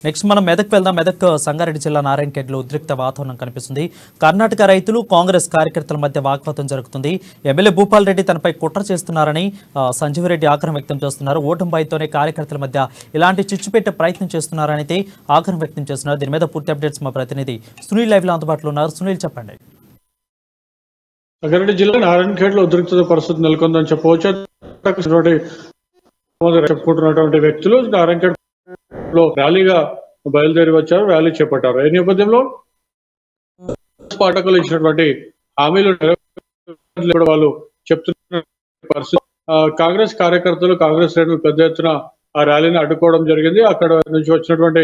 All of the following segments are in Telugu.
నెక్స్ట్ మనం మెదక్ వెళ్దాం మెదక్ సంగారెడ్డి జిల్లా నారాయణఖేడ్లో ఉద్రిక్త వాతావరణం కనిపిస్తుంది కర్ణాటక రైతులు కాంగ్రెస్ కార్యకర్తల మధ్య వాగ్వాదం జరుగుతుంది ఎమ్మెల్యే భూపాల్ రెడ్డి తనపై కుట్ర చేస్తున్నారని ఆ, సంజీవ్ రెడ్డి ఆగ్రహం వ్యక్తం చేస్తున్నారు ఓటమి భయంతోనే కార్యకర్తల మధ్య ఇలాంటి చిచ్చు పెట్టే ప్రయత్నం చేస్తున్నారని అయితే ఆగ్రహం వ్యక్తం చేస్తున్నారు దీని మీద పూర్తి అప్డేట్స్ మా ప్రతినిధి సునీల్ లైవ్ లో అందుబాటులో ఉన్నారు సునీల్ చెప్పండి సంగారెడ్డి జిల్లా నారాయణఖేడ్ లో ఉద్రిక్తత పరిస్థితి నెలకొందని చెప్పవచ్చు అక్కడి చెప్పుకుంటున్నటువంటి వ్యక్తులు నారాయణఖేడ్ లో ర్యాలీగా బయలుదేరి వచ్చారు ర్యాలీ చేపట్టారు ఈ నేపథ్యంలో పాఠకులు ఇచ్చినటువంటి హామీలు నెరవేర్చడం వాళ్ళు చెప్తున్న పరిస్థితి ఆ, కాంగ్రెస్ కార్యకర్తలు కాంగ్రెస్ శ్రేణులు పెద్ద ఎత్తున ఆ ర్యాలీని అడ్డుకోవడం జరిగింది అక్కడ నుంచి వచ్చినటువంటి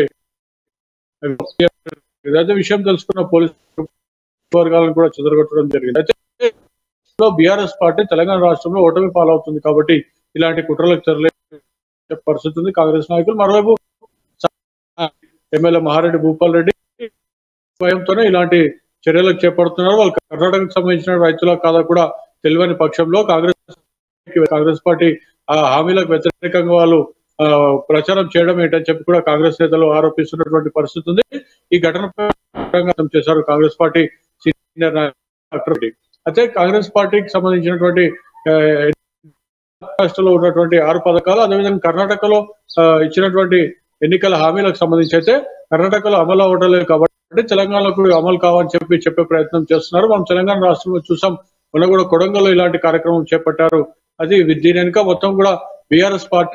ఇదైతే విషయం తెలుసుకున్న పోలీసు వర్గాలను కూడా చెదరగొట్టడం జరిగింది అయితే బీఆర్ఎస్ పార్టీ తెలంగాణ రాష్ట్రంలో ఓటమి పాలవుతుంది కాబట్టి ఇలాంటి కుట్రలకు తెరలే పరిస్థితి ఉంది కాంగ్రెస్ నాయకులు మరోవైపు ఎమ్మెల్యే మహారెడ్డి భూపాల్ రెడ్డి స్వయంతోనే ఇలాంటి చర్యలకు చేపడుతున్నారు వాళ్ళు కర్ణాటకకు సంబంధించిన రైతుల కాదా కూడా తెలియని పక్షంలో కాంగ్రెస్ కాంగ్రెస్ పార్టీ ఆ హామీలకు వ్యతిరేకంగా వాళ్ళు ఆ, ప్రచారం చేయడం ఏంటని చెప్పి కూడా కాంగ్రెస్ నేతలు ఆరోపిస్తున్నటువంటి పరిస్థితి ఉంది ఈ ఘటనపై తీవ్రంగా చేశారు కాంగ్రెస్ పార్టీ సీనియర్ నాయకుడు డాక్టర్ రెడ్డి అయితే కాంగ్రెస్ పార్టీకి సంబంధించినటువంటి ఆ, రాష్ట్రంలో ఉన్నటువంటి ఆరు పథకాలు అదేవిధంగా కర్ణాటకలో ఆ, ఇచ్చినటువంటి ఎన్నికల హామీలకు సంబంధించి అయితే కర్ణాటకలో అమలు అవ్వడలేదు కాబట్టి తెలంగాణలో కూడా అమలు కావాలని చెప్పి చెప్పే ప్రయత్నం చేస్తున్నారు మనం తెలంగాణ రాష్ట్రంలో చూసాం మొన్న కూడా కొడంగల్లో ఇలాంటి కార్యక్రమం చేపట్టారు అది దీని వెనుక మొత్తం కూడా బీఆర్ఎస్ పార్టీ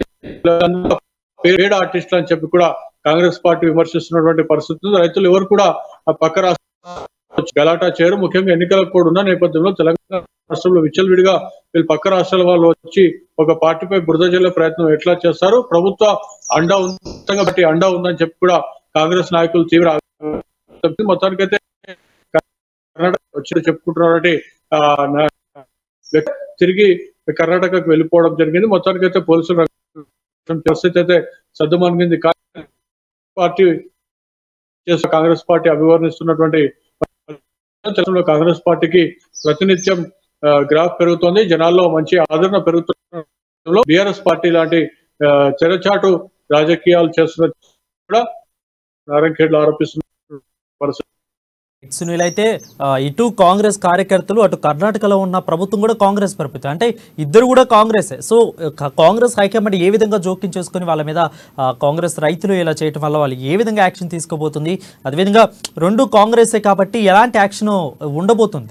పేడ్ ఆర్టిస్ట్ అని చెప్పి కూడా కాంగ్రెస్ పార్టీ విమర్శిస్తున్నటువంటి పరిస్థితి ఉంది. రైతులు ఎవరు కూడా ఆ పక్క రాష్ట్ర గలాటా చేయరు ముఖ్యంగా ఎన్నికల కోడ్ ఉన్న నేపథ్యంలో తెలంగాణ రాష్ట్రంలో విచ్చలవిడిగా వీళ్ళు పక్క రాష్ట్రాల వాళ్ళు వచ్చి ఒక పార్టీపై బురద జల్లే ప్రయత్నం ఎట్లా చేస్తారు ప్రభుత్వ అండ ఉంది బట్టి అండ ఉందని చెప్పి కూడా కాంగ్రెస్ నాయకులు తీవ్ర ఆగ్రహం వ్యక్తం చేసి మొత్తానికైతే కర్ణాటక వచ్చి చెప్పుకుంటున్నటువంటి ఆ, నా- వ్యక్తి తిరిగి కర్ణాటకకు వెళ్ళిపోవడం జరిగింది మొత్తానికైతే పోలీసులు రంగం పరిస్థితి అయితే సద్దుమణిగింది కానీ పార్టీ చేసిన కాంగ్రెస్ పార్టీ అభివర్ణిస్తున్నటువంటి తెలంగాణలో కాంగ్రెస్ పార్టీకి ప్రతినిత్యం ఆ, గ్రాఫ్ పెరుగుతోంది జనాల్లో మంచి ఆదరణ పెరుగుతున్న బీఆర్ఎస్ పార్టీ లాంటి ఆ, తెరచాటు రాజకీయాలు చేస్తున్న కూడా నారాయణఖేడ్లో ఆరోపిస్తున్న పరిస్థితి సునీల్ అయితే ఆ, ఇటు కాంగ్రెస్ కార్యకర్తలు అటు కర్ణాటకలో ఉన్న ప్రభుత్వం కూడా కాంగ్రెస్ ప్రభుత్వం అంటే ఇద్దరు కూడా కాంగ్రెసే సో క- కాంగ్రెస్ హైకమాండ్ ఏ విధంగా జోక్యం చేసుకుని వాళ్ళ మీద ఆ, కాంగ్రెస్ రైతులు ఇలా చేయటం వల్ల వాళ్ళు ఏ విధంగా యాక్షన్ తీసుకోబోతుంది అదేవిధంగా రెండు కాంగ్రెసే కాబట్టి ఎలాంటి యాక్షన్ ఉండబోతుంది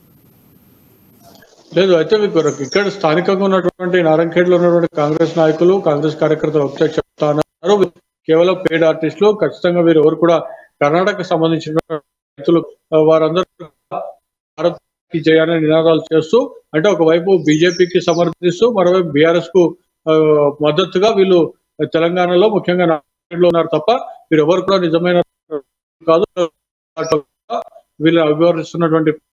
లేదు అయితే మీకు ఇక్కడ స్థానికంగా ఉన్నటువంటి నారాయణఖేడ్ లో ఉన్నటువంటి కాంగ్రెస్ నాయకులు కాంగ్రెస్ కార్యకర్తలు ఒకటే చెప్తా ఉన్నారు కేవలం పేడ్ ఆర్టిస్టులు ఖచ్చితంగా వీరు ఎవరు కూడా కర్ణాటకకు సంబంధించిన రైతులు ఆ, వారందరూ భారత్ కి జయాన్ని నినాదాలు చేస్తూ అంటే ఒకవైపు బీజేపీకి సమర్థిస్తూ మరోవైపు బీఆర్ఎస్ కు ఆ, మద్దతుగా వీళ్ళు తెలంగాణలో ముఖ్యంగా నారాయణఖేడ్లో ఉన్నారు తప్ప వీరు ఎవరు కూడా నిజమైన కాదు వీళ్ళు అభివర్ణిస్తున్నటువంటి